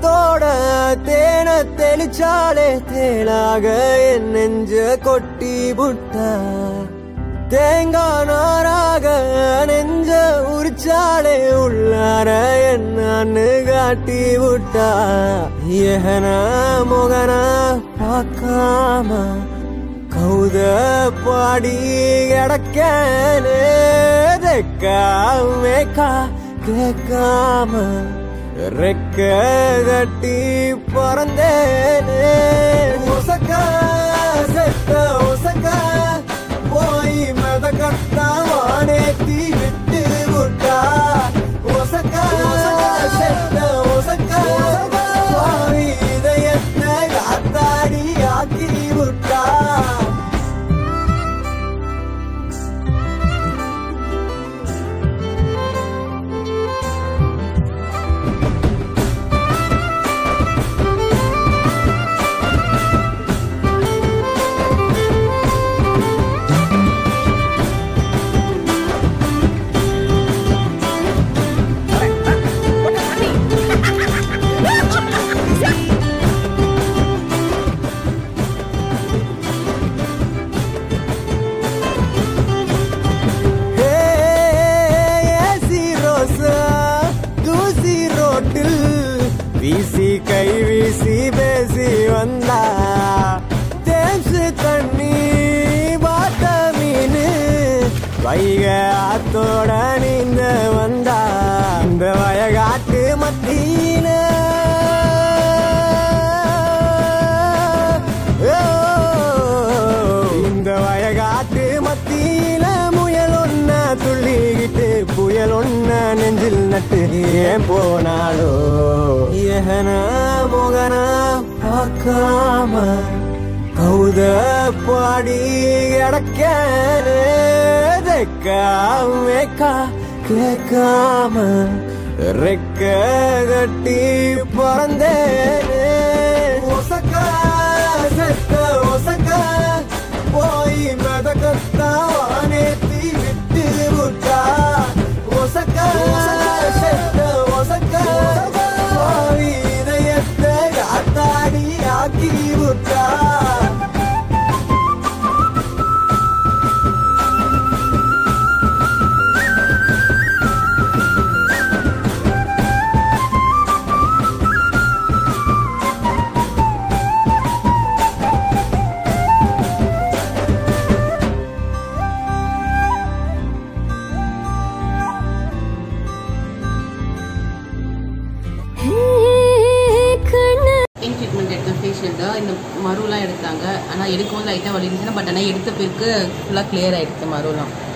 காத்தோட தேன தெளிச்சாலே தேனாக என் நெஞ்ச கொட்டி புட்டா தேங்காய் நாராக நெஞ்ச உரிச்சாலே உள்ளார என்னன்னு காட்டி விட்டா ஏகன முகன பார்க்காம கௌத பாடி கிடக்கனே தெக்கா மேக்கா கேட்காம ரெக்க கட்டி பறந்தேனே ஒசக்கா செத்த ஒசக்கா போய் மெதக்கத்தா வானேத்தி விட்டு விட்டா ஒசக்கா செத்த ஒசக்கா பாவி இதயத்தை காத்தாடி ஆக்கி விட்டா ஏசி ரோசா தூசி ரோட்டில் வீசி கை வீசி பேசி வந்தா தேம்சு தண்ணி பாத்த மீன் வைக ஆத்தோட நீந்த வந்தா இந்த வயகாட்டு மத்தியில இந்த வயகாட்டு மத்தியில முயல் ஒன்ன துள்ளிக்கிட்டு புயல் ஒன்ன நெஞ்சில் நட்டு ஏன் போனாலோ ஏகன முகன பார்க்காம கௌத பாடி கிடக்கனே தெக்கா மேக்கா கேட்காம ரெக்க கட்டி பறந்தேனே ஒசக்கா செத்த ஒசக்கா போய் மெதக்கத்தா வானேத்தி விட்டு விட்டா ஒசக்கா செத்த ஒசக்கா பாவி இதயத்தை காத்தாடி ஆக்கி விட்டா ஸ்கின் ட்ரீட்மெண்ட் எடுத்தேன் ஃபேஷியல் தான் இந்த மருலாம் எடுத்தாங்க ஆனால் எடுக்கும்போது லைட்டாக வலி இருந்துச்சுன்னா பட் ஆனால் எடுத்த பிறகு ஃபுல்லாக கிளியர் ஆகிடுச்சு மருலாம்